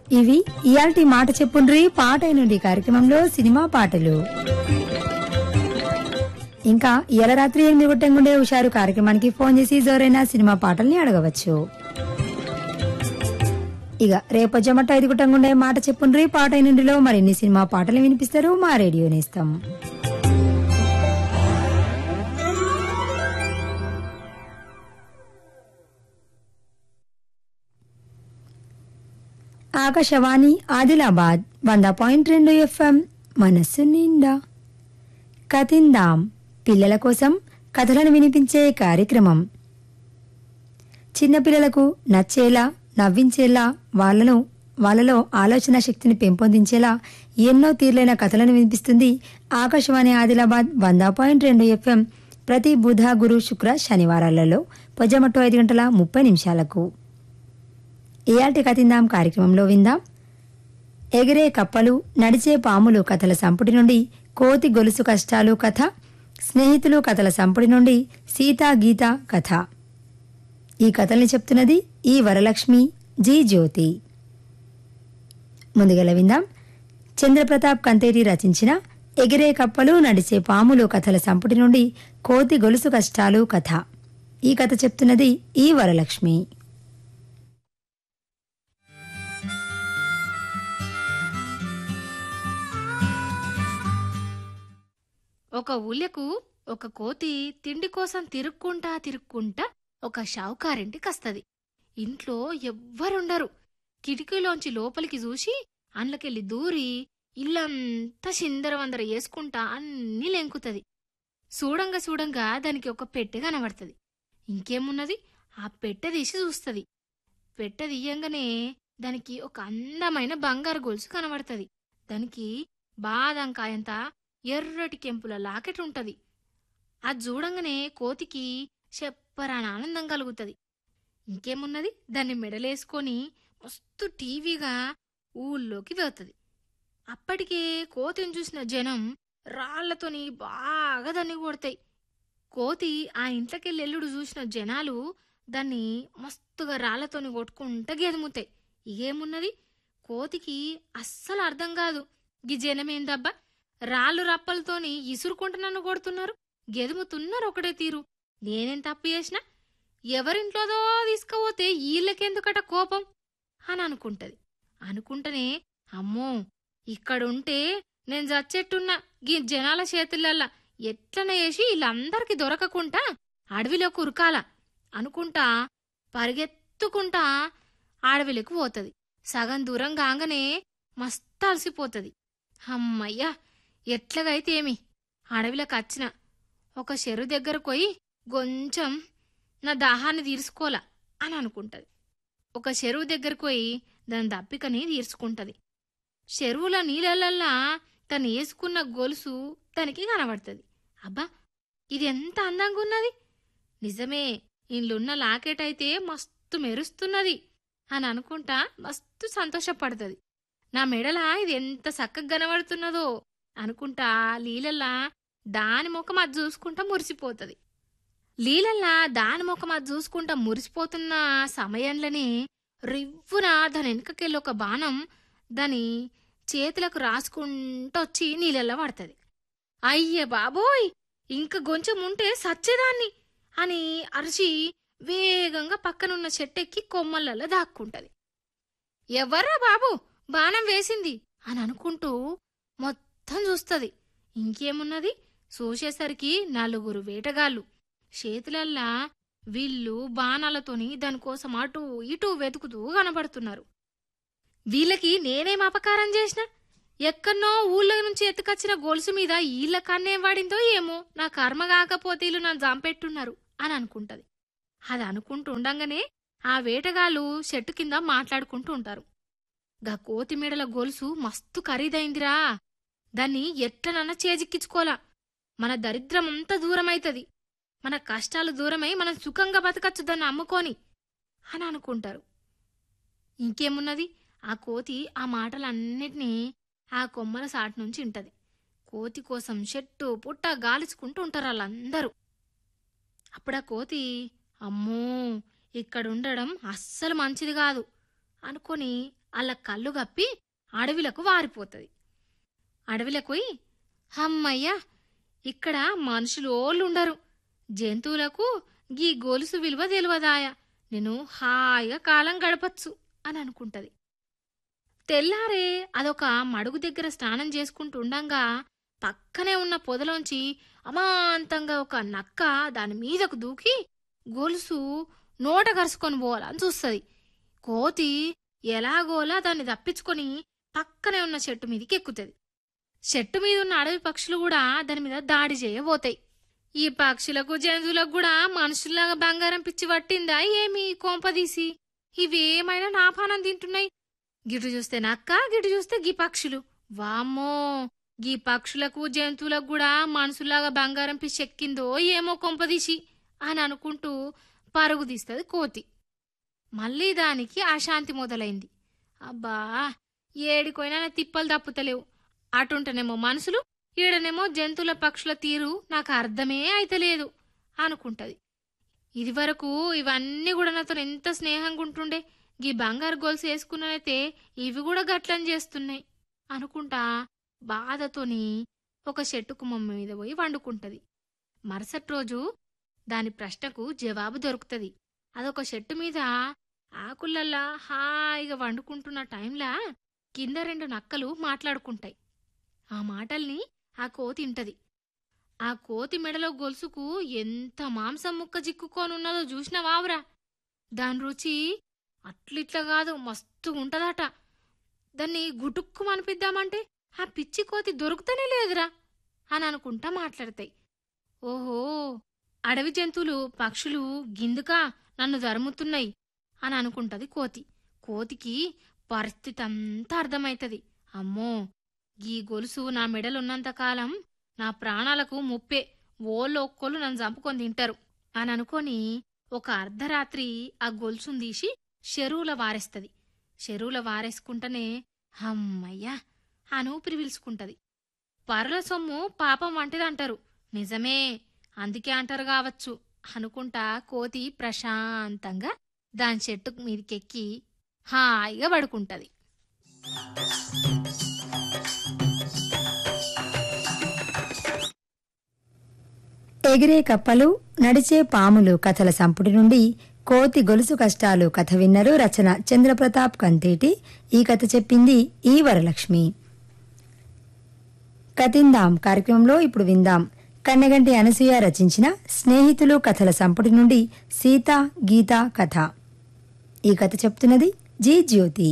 ఇవి ఇయాల్టి మాట చెప్పుండ్రి పాట నుండి కార్యక్రమంలో సినిమా పాటలు ఇంకా ఇయాల రాత్రి ఎనిమిది గుట్టంగుండే హుషారు కార్యక్రమానికి ఫోన్ చేసి జోరైన సినిమా పాటల్ని అడగవచ్చు ఇక రేపు జమట ఐదు గుట్టంగుండే మాట చెప్పుండ్రి పాట నుండిలో మరిన్ని సినిమా పాటలు వినిపిస్తారు మా రేడియో నేస్తాం ఆకాశవాణి ఆదిలాబాద్ వంద పాయింట్ రెండు ఎఫ్ఎం మనస్సు నిండా కథిందాం పిల్లల కోసం కథలను వినిపించే కార్యక్రమం చిన్నపిల్లలకు నచ్చేలా నవ్వించేలా వాళ్ళను వాళ్ళలో ఆలోచన శక్తిని పెంపొందించేలా ఎన్నో తీర్లైన కథలను వినిపిస్తుంది ఆకాశవాణి ఆదిలాబాద్ వంద పాయింట్ రెండు ఎఫ్ఎం ప్రతి బుధ గురు శుక్ర శనివారాలలో పొజమట్టు ఐదు గంటల ముప్పై నిమిషాలకు ఇయాల్టి కథిందాం కార్యక్రమంలో విందాం ఎగిరే కప్పలు నడిచే పాములు కథల సంపుటి నుండి కోతి గొలుసు కష్టాలు కథ స్నేహితులు కథల సంపుటి నుండి సీతా గీత కథ ఈ కథల్ని చెప్తున్నది ఈ వరలక్ష్మి జీ జ్యోతి ముందుగల విందాం చంద్రప్రతాప్ కంతేరి రచించిన ఎగిరే కప్పలు నడిచే పాములు కథల సంపుటి నుండి కోతి గొలుసు కష్టాలు కథ ఈ కథ చెప్తున్నది ఈ వరలక్ష్మి ఒక ఊళ్ళకు ఒక కోతి తిండి కోసం తిరుక్కుంటా తిరుక్కుంటా ఒక షావుకారింటికస్తది ఇంట్లో ఎవ్వరుండరు కిటికీలోంచి లోపలికి చూసి అండ్లకెళ్ళి దూరి ఇల్లంతా చిందరవందర వేసుకుంటా అన్నీ లెంకుతది చూడంగా చూడంగా దానికి ఒక పెట్టె కనబడుతుంది ఇంకేమున్నది ఆ పెట్టె తీసి చూస్తది పెట్టె తీయంగానే దానికి ఒక అందమైన బంగారు గొలుసు కనబడుతుంది దానికి బాదంకాయంత ఎర్రటి కెంపుల లాకెట్ ఉంటది అది చూడంగానే కోతికి చెప్పరాని ఆనందం కలుగుతుంది ఇంకేమున్నది దాన్ని మెడలేసుకొని మస్తు టీవీగా ఊళ్ళోకి వెళ్తుంది అప్పటికే కోతిని చూసిన జనం రాళ్లతోని బాగా దాన్ని కొడతాయి కోతి ఆ ఇంట్లోకెళ్ళి ఎల్లుడు చూసిన జనాలు దాన్ని మస్తుగా రాళ్లతోని కొట్టుకుంటా గెదుముతాయి ఇగేమున్నది కోతికి అస్సలు అర్థం కాదు గీ జనమేందబ్బా రాళ్ళు రప్పలతోని ఇసురుకుంటూ నన్ను కొడుతున్నారు గెదుముతున్నారు ఒకటే తీరు నేనేం తప్పు చేసినా ఎవరింట్లోదో తీసుకుపోతే వీళ్ళకెందుకట కోపం అని అనుకుంటది అనుకుంటనే అమ్మో ఇక్కడుంటే నేను చచ్చెట్టున్నా గీ జనాల చేతులల్లా ఎట్లన వేసి వీళ్ళందరికీ దొరకకుండా అడవిలో కురకాల అనుకుంటా పరిగెత్తుకుంటా అడవిలోకి పోతది సగం దూరం కాగానే మస్తు అలసిపోతది అమ్మయ్యా ఎట్లాగైతే ఏమి అడవిలోకి వచ్చిన ఒక చెరువు దగ్గరకు పోయి కొంచెం నా దాహాన్ని తీర్చుకోలా అని అనుకుంటది ఒక చెరువు దగ్గరకు పోయి దాని దప్పికని తీర్చుకుంటది చెరువుల నీళ్ళల్లా తను వేసుకున్న గొలుసు తనకి కనబడుతుంది అబ్బా ఇది ఎంత అందంగా ఉన్నది నిజమే ఇండ్లున్న లాకెట్ అయితే మస్తు మెరుస్తున్నది అని అనుకుంటా మస్తు సంతోషపడుతుంది నా మెడల ఇది ఎంత చక్కగా కనబడుతున్నదో అనుకుంటా లీలల్లా దాని ముఖం అది చూసుకుంటా మురిసిపోతుంది లీలల్లా దాని ముఖం అది చూసుకుంటా మురిసిపోతున్న సమయంలోనే రివ్వున దాని వెనకకెళ్ళి ఒక బాణం దాని చేతులకు రాసుకుంటూ వచ్చి నీళ్ళల్లో పడుతుంది అయ్య బాబోయ్ ఇంక కొంచెం ఉంటే సచ్చేదాన్ని అని అరిచి వేగంగా పక్కనున్న చెట్టెక్కి కొమ్మలలో దాక్కుంటది ఎవర్రా బాబు బాణం వేసింది అని అనుకుంటూ మొత్తం చూస్తది ఇంకేమున్నది చూసేసరికి నలుగురు వేటగాళ్ళు చేతులల్లా వీళ్ళు బాణాలతోని దానికోసం అటు ఇటు వెతుకుతూ కనబడుతున్నారు వీళ్ళకి నేనేం అపకారం చేసిన ఎక్కడనో ఊళ్ళో నుంచి ఎత్తుకొచ్చిన గొలుసు మీద ఈళ్ళ కన్నేం వాడిందో ఏమో నా కర్మ కాకపోతే వీళ్ళు నన్ను జాంపెట్టున్నారు అని అనుకుంటది అది అనుకుంటూ ఉండంగానే ఆ వేటగాళ్ళు చెట్టు కింద మాట్లాడుకుంటూ ఉంటారు గా కోతి మెడల గొలుసు మస్తు ఖరీదైందిరా దాన్ని ఎట్లనన్నా చేజిక్కించుకోలా మన దరిద్రం అంతా దూరమైతది మన కష్టాలు దూరమై మనం సుఖంగా బతకచ్చు దాన్ని అమ్ముకొని అని అనుకుంటారు ఇంకేమున్నది ఆ కోతి ఆ మాటలన్నిటినీ ఆ కొమ్మల సాటు నుంచి వింటది కోతి కోసం చెట్టు పుట్ట గాలిచుకుంటూ ఉంటారు వాళ్ళందరూ అప్పుడు ఆ కోతి అమ్మో ఇక్కడ ఉండడం అస్సలు మంచిది కాదు అనుకొని అలా కళ్ళు గప్పి అడవిలకు వారిపోతుంది అడవిలకు పోయి హమ్మయ్య ఇక్కడ మనుషులు ఓళ్ళుండరు జంతువులకు గీ గొలుసు విలువ తెలియదాయ నేను హాయిగా కాలం గడపచ్చు అని అనుకుంటది తెల్లారే అదొక మడుగు దగ్గర స్నానం చేసుకుంటూ ఉండంగా పక్కనే ఉన్న పొదలోంచి అమాంతంగా ఒక నక్క దాని మీదకు దూకి గొలుసు నోట కరుసుకొని పోవాలని చూస్తుంది కోతి ఎలాగోలా దాన్ని తప్పించుకొని పక్కనే ఉన్న చెట్టు మీదకి ఎక్కుతుంది చెట్టు మీద ఉన్న అడవి పక్షులు కూడా దాని మీద దాడి చేయబోతాయి ఈ పక్షులకు జంతువులకు కూడా మనుషుల్లాగా బంగారం పిచ్చి పట్టిందా ఏమి కోంపదీసి ఇవేమైనా నా పానం తింటున్నాయి గిటు చూస్తే నక్క గిటు చూస్తే గీ పక్షులు వామ్మో గీ పక్షులకు జంతువులకు కూడా మనుషుల్లాగా బంగారం పిచ్చి ఎక్కిందో ఏమో కొంపదీసి అని అనుకుంటూ పరుగు తీస్తుంది కోతి మళ్ళీ దానికి అశాంతి మొదలైంది అబ్బా ఏడికోయినా నా తిప్పలు తప్పుతలేవు అటుంటేనేమో మనుషులు ఈడనేమో జంతువుల పక్షుల తీరు నాకు అర్థమే అయితలేదు అనుకుంటది ఇదివరకు ఇవన్నీ కూడా నాతో ఎంత స్నేహంగా ఉంటుండే గీ బంగారు గొలుసు వేసుకున్ననైతే ఇవి కూడా గట్లని చేస్తున్నాయి అనుకుంటా బాధతోని ఒక చెట్టు కుమ్మమ్మ మీద పోయి వండుకుంటది మరుసటి రోజు దాని ప్రశ్నకు జవాబు దొరుకుతది అదొక చెట్టు మీద ఆకులల్లా హాయిగా వండుకుంటున్న టైంలా కింద రెండు నక్కలు మాట్లాడుకుంటాయి ఆ మాటల్ని ఆ కోతి ఇంటది ఆ కోతి మెడలో గొలుసుకు ఎంత మాంసం ముక్క చిక్కుకోనున్నదో చూసినవావురా దాని రుచి అట్లిట్లా కాదు మస్తు ఉంటదట దాన్ని గుటుక్కు అనిపిద్దామంటే ఆ పిచ్చి కోతి దొరుకుతనే లేదురా అని అనుకుంటా మాట్లాడతాయి ఓహో అడవి జంతువులు పక్షులు గిందుకా నన్ను ధరుముతున్నాయి అని అనుకుంటది కోతి కోతికి పరిస్థితి అంతా అర్థమైతది అమ్మో ఈ గొలుసు నా మెడలున్నంత కాలం నా ప్రాణాలకు ముప్పే ఓళ్ళు ఒక్కోళ్ళు నన్ను చంపుకొని తింటారు అని అనుకొని ఒక అర్ధరాత్రి ఆ గొలుసును తీసి చెరువుల వారేస్తది చెరువుల వారేసుకుంటనే హమ్మయ్యా అని ఊపిరి పీల్చుకుంటది పరుల సొమ్ము పాపం వంటిదంటారు నిజమే అందుకే అంటారు కావచ్చు అనుకుంటా కోతి ప్రశాంతంగా దాని చెట్టు మీదకెక్కి హాయిగా పడుకుంటది ఎగిరే కప్పలు నడిచే పాములు కథల సంపుటి నుండి కోతి గొలుసు కష్టాలు కథ విన్నరు రచన చంద్రప్రతాప్ కంతేటి ఈ కథ చెప్పింది ఈ వరలక్ష్మి కతిందాం కార్యక్రమంలో ఇప్పుడు విందాం కన్నెగంటి అనసూయ రచించిన స్నేహితులు కథల సంపుటి నుండి సీత గీత కథ ఈ కథ చెప్తున్నది జీ జ్యోతి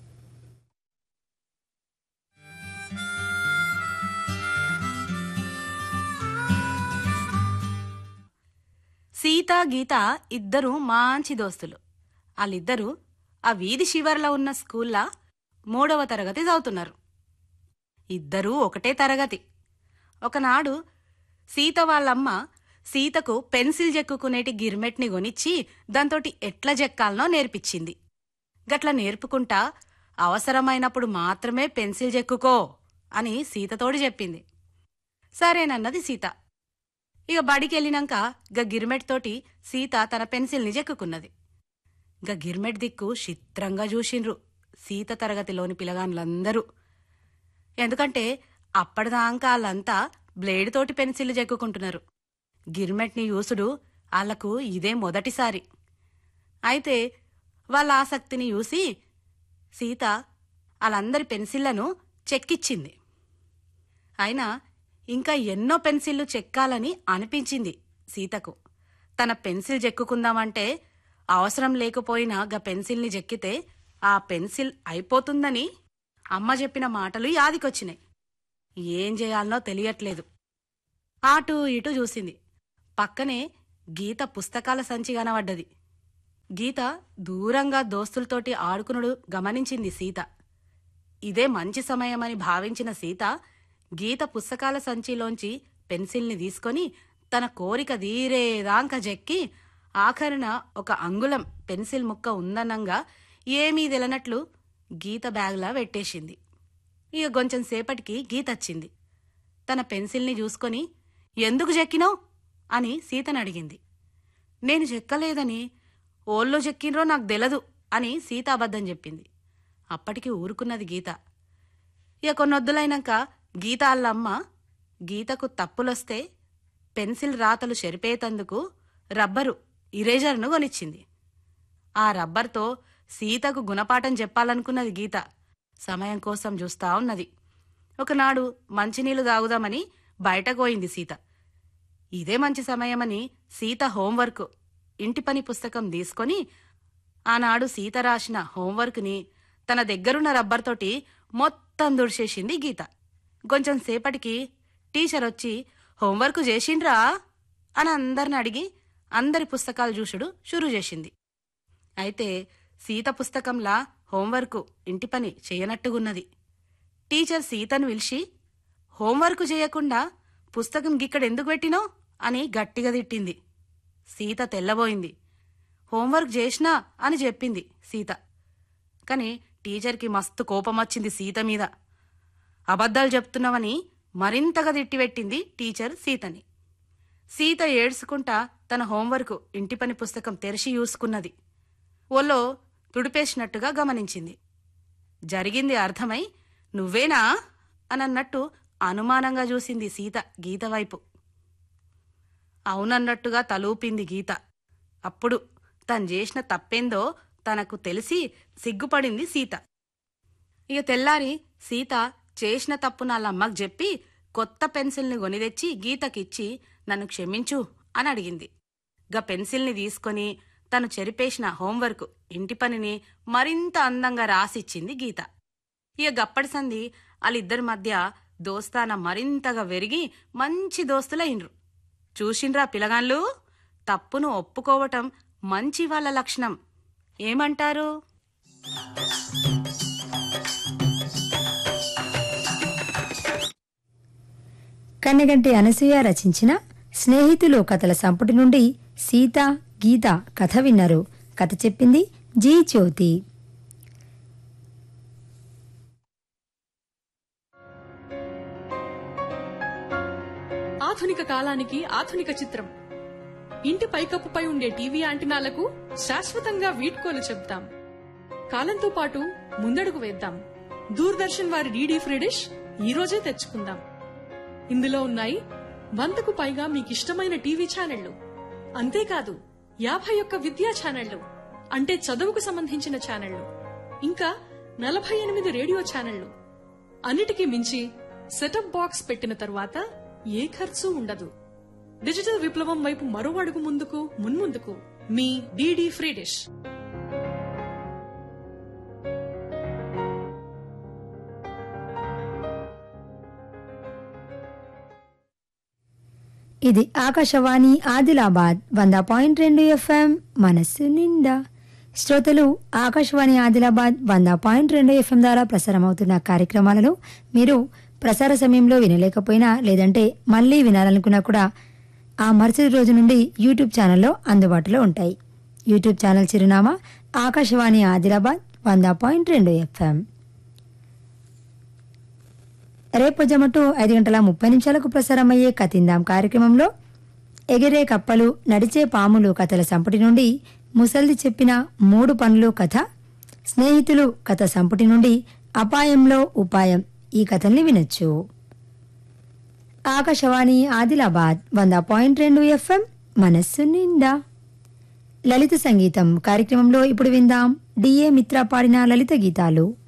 సీత గీత ఇద్దరు మంచి దోస్తులు వాళ్ళిద్దరూ ఆ వీధి శివర్లో ఉన్న స్కూల్లా మూడవ తరగతి చదువుతున్నారు ఇద్దరూ ఒకటే తరగతి ఒకనాడు సీత వాళ్ళమ్మ సీతకు పెన్సిల్ జెక్కుకునేటి గిర్మెట్ని కొనిచ్చి దాంతోటి ఎట్లా జెక్కాలనో నేర్పించింది గట్ల నేర్పుకుంటా అవసరమైనప్పుడు మాత్రమే పెన్సిల్ జెక్కుకో అని సీతతోడి చెప్పింది సరేనన్నది సీత ఇక బడికెళ్ళినాక గ గిర్మెట్ తోటి సీత తన పెన్సిల్ని జెక్కుకున్నది గ గిర్మెట్ దిక్కు చిత్రంగా చూసిండ్రు సీత తరగతిలోని పిలగాన్లందరూ ఎందుకంటే అప్పటిదాకా వాళ్ళంతా బ్లేడ్ తోటి పెన్సిల్ జెక్కుకుంటున్నారు గిర్మెట్ని యూసుడు వాళ్లకు ఇదే మొదటిసారి అయితే వాళ్ళ ఆసక్తిని చూసి సీత వాళ్ళందరి పెన్సిళ్లను చెక్కిచ్చింది అయినా ఇంకా ఎన్నో పెన్సిళ్లు చెక్కాలని అనిపించింది సీతకు తన పెన్సిల్ చెక్కుకుందామంటే అవసరం లేకపోయినా గా పెన్సిల్ని చెక్కితే ఆ పెన్సిల్ అయిపోతుందని అమ్మ చెప్పిన మాటలు యాదికొచ్చినాయి ఏం చేయాలనో తెలియట్లేదు అటు ఇటు చూసింది పక్కనే గీత పుస్తకాల సంచి కనబడ్డది గీత దూరంగా దోస్తులతోటి ఆడుకునుడు గమనించింది సీత ఇదే మంచి సమయమని భావించిన సీత గీత పుస్తకాల సంచిలోంచి పెన్సిల్ని తీసుకొని తన కోరిక తీరేదాంక జెక్కి ఆఖరున ఒక అంగుళం పెన్సిల్ ముక్క ఉందనంగా ఏమీ తెలనట్లు గీత బ్యాగ్లా పెట్టేసింది ఇక కొంచెం సేపటికి గీత వచ్చింది తన పెన్సిల్ని చూసుకొని ఎందుకు చెక్కినావు అని సీతను అడిగింది నేను చెక్కలేదని ఓళ్ళో చెక్కినరో నాకు తెలదు అని సీత అబద్ధం చెప్పింది అప్పటికి ఊరుకున్నది గీత ఇక కొన్నొద్దులైనాక గీత అల్లమ్మ గీతకు తప్పులొస్తే పెన్సిల్ రాతలు చెరిపేతందుకు రబ్బరు ఇరేజర్ను కొనిచ్చింది ఆ రబ్బర్తో సీతకు గుణపాఠం చెప్పాలనుకున్నది గీత సమయం కోసం చూస్తా ఉన్నది ఒకనాడు మంచినీళ్లు తాగుదామని బయటకు పోయింది సీత ఇదే మంచి సమయమని సీత హోంవర్క్ ఇంటి పని పుస్తకం తీసుకొని ఆనాడు సీత రాసిన హోంవర్క్ని తన దగ్గరున్న రబ్బర్తోటి మొత్తం దుడిచేసింది గీత కొంచెం సేపటికి టీచర్ వచ్చి హోంవర్క్ చేసిండ్రా అని అందరిని అడిగి అందరి పుస్తకాలు చూసుడు షురూ చేసింది అయితే సీత పుస్తకంలా హోంవర్క్ ఇంటి పని చేయనట్టుగున్నది టీచర్ సీతను పిలిచి హోంవర్క్ చేయకుండా పుస్తకం గిక్కడెందుకు పెట్టినావు అని గట్టిగా తిట్టింది సీత తెల్లబోయింది హోంవర్క్ చేసినా అని చెప్పింది సీత కాని టీచర్కి మస్తు కోపం వచ్చింది సీత మీద అబద్ధాలు చెప్తున్నావని మరింతగా తిట్టిపెట్టింది టీచర్ సీతని సీత ఏడ్చుకుంటా తన హోంవర్క్ ఇంటి పని పుస్తకం తెరిచి చూసుకున్నది ఒళ్ళో తుడిపేసినట్టుగా గమనించింది జరిగింది అర్థమై నువ్వేనా అనన్నట్టు అనుమానంగా చూసింది సీత గీత వైపు అవునన్నట్టుగా తలూపింది గీత అప్పుడు తను చేసిన తప్పేందో తనకు తెలిసి సిగ్గుపడింది సీత ఇక తెల్లారి సీత చేసిన తప్పు నాళ్ళమ్మకు చెప్పి కొత్త పెన్సిల్ని కొనిదెచ్చి గీతకిచ్చి నన్ను క్షమించు అని అడిగింది గా పెన్సిల్ని తీసుకొని తను చెరిపేసిన హోంవర్క్ ఇంటి పనిని మరింత అందంగా రాసిచ్చింది గీత ఇక గప్పటి సంధి వాళ్ళిద్దరి మధ్య దోస్తాన మరింతగా వెరిగి మంచి దోస్తులైండ్రు చూసిండ్రా పిలగాన్లు తప్పును ఒప్పుకోవటం మంచి వాళ్ళ లక్షణం ఏమంటారు కన్నెగంటి అనసూయ రచించిన స్నేహితులు కథల సంపుటి నుండి సీత గీత కథ విన్నారు కథ చెప్పింది జీ జ్యోతి ఆధునిక కాలానికి ఆధునిక చిత్రం ఇంటి పైకప్పుపై ఉండే టీవీ యాంటినాలకు శాశ్వతంగా వీడ్కోలు చెప్తాం కాలంతో పాటు ముందడుగు వేద్దాం దూరదర్శన్ వారి డీడీ ఫ్రీ డిష్ ఈ రోజే తెచ్చుకుందాం ఇందులో ఉన్నాయి వందకు పైగా మీకిష్టమైన టీవీ ఛానళ్లు అంతేకాదు యాభై ఒక్క విద్యా ఛానళ్లు అంటే చదువుకు సంబంధించిన ఛానళ్లు ఇంకా నలభై ఎనిమిది రేడియో ఛానళ్లు అన్నిటికీ మించి సెటప్ బాక్స్ పెట్టిన తరువాత ఏ ఖర్చు ఉండదు డిజిటల్ విప్లవం వైపు మరో అడుగు ముందుకు మున్ముందుకు మీ డీడీ ఫ్రీ డిష్ ఇది ఆకాశవాణి ఆదిలాబాద్ వంద పాయింట్ రెండు ఎఫ్ఎం మనస్సు నిండా శ్రోతలు ఆకాశవాణి ఆదిలాబాద్ వంద పాయింట్ రెండు ఎఫ్ఎం ద్వారా ప్రసారమవుతున్న కార్యక్రమాలను మీరు ప్రసార సమయంలో వినలేకపోయినా లేదంటే మళ్ళీ వినాలనుకున్నా కూడా ఆ మరుసటి రోజు నుండి యూట్యూబ్ ఛానల్లో అందుబాటులో ఉంటాయి యూట్యూబ్ ఛానల్ చిరునామా ఆకాశవాణి ఆదిలాబాద్ వంద పాయింట్ రెండు ఎఫ్ఎం రేపు జమటు ఐదు గంటల ముప్పై నిమిషాలకు ప్రసారమయ్యే కతిందాం కార్యక్రమంలో ఎగిరే కప్పలు నడిచే పాములు కథల సంపుటి నుండి ముసల్ది చెప్పిన మూడు పనులు కథ స్నేహితులు కథ సంపుటి నుండి అపాయంలో ఉపాయం ఈ కథల్ని వినొచ్చు ఆకాశవాణి ఆదిలాబాద్ వంద పాయింట్ రెండు ఎఫ్ఎం మనస్సు నిండా లలిత సంగీతం కార్యక్రమంలో ఇప్పుడు విందాం డిఏ మిత్ర పాడిన లలిత గీతాలు